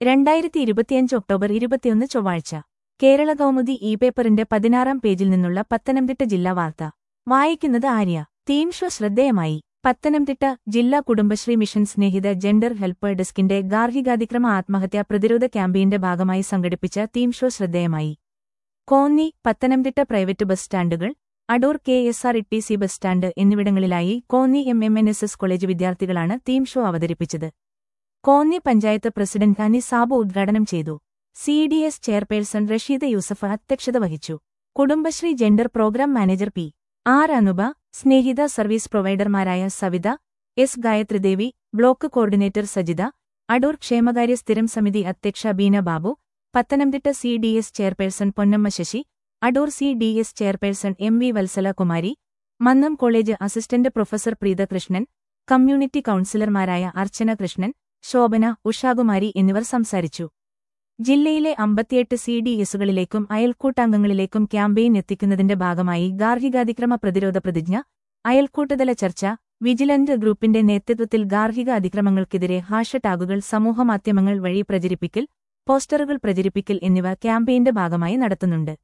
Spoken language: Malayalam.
രണ്ടായിരത്തി ഇരുപത്തിയഞ്ച് ഒക്ടോബർ ഇരുപത്തിയൊന്ന് ചൊവ്വാഴ്ച കേരള കൗമുദി ഇ പേപ്പറിന്റെ പതിനാറാം പേജിൽ നിന്നുള്ള പത്തനംതിട്ട ജില്ലാ വാർത്ത വായിക്കുന്നത് ആര്യ തീം ഷോ ശ്രദ്ധേയമായി പത്തനംതിട്ട ജില്ലാ Kudumbashree mission Snehitha gender help ഡെസ്കിന്റെ ഗാർഹികാതിക്രമ ആത്മഹത്യാ പ്രതിരോധ ക്യാമ്പയിന്റെ ഭാഗമായി സംഘടിപ്പിച്ച തീം ഷോ ശ്രദ്ധേയമായി കോന്നി പത്തനംതിട്ട പ്രൈവറ്റ് ബസ് സ്റ്റാൻഡുകൾ Adoor K S R T C bus ബസ് സ്റ്റാൻഡ് എന്നിവിടങ്ങളിലായി Konni M M N S S college വിദ്യാർത്ഥികളാണ് തീം ഷോ അവതരിപ്പിച്ചത് കോന്നി പഞ്ചായത്ത് പ്രസിഡന്റ് ഹനി സാബു ഉദ്ഘാടനം ചെയ്തു C D S chairperson Rasheeda Yousuf അധ്യക്ഷത വഹിച്ചു Kudumbashree gender programme manager P R Anupa Snehitha service പ്രൊവൈഡർമാരായ Savitha S Gayathridevi block coordinator Sajitha Adoor ക്ഷേമകാര്യ സ്ഥിരം സമിതി അധ്യക്ഷ Beena Babu Pathanamthitta C D S chairperson Ponnamma Sasi Adoor C D S chairperson M V Vatsala Kumari Mannam college assistant professor Preethakrishnan community കൌൺസിലർമാരായ അർച്ചന കൃഷ്ണൻ ശോഭന ഉഷാകുമാരി എന്നിവർ സംസാരിച്ചു ജില്ലയിലെ അമ്പത്തിയെട്ട് സി ഡി എസുകളിലേക്കും അയൽക്കൂട്ടാംഗങ്ങളിലേക്കും ക്യാമ്പയിൻ എത്തിക്കുന്നതിന്റെ ഭാഗമായി ഗാർഹികാതിക്രമ പ്രതിരോധ പ്രതിജ്ഞ അയൽക്കൂട്ടതല ചർച്ച വിജിലന്റ് ഗ്രൂപ്പിന്റെ നേതൃത്വത്തിൽ ഗാർഹിക അതിക്രമങ്ങൾക്കെതിരെ ഹാഷ്ടാഗുകൾ സമൂഹമാധ്യമങ്ങൾ വഴി പ്രചരിപ്പിക്കൽ പോസ്റ്ററുകൾ പ്രചരിപ്പിക്കൽ എന്നിവ ക്യാമ്പയിന്റെ ഭാഗമായി നടത്തുന്നുണ്ട്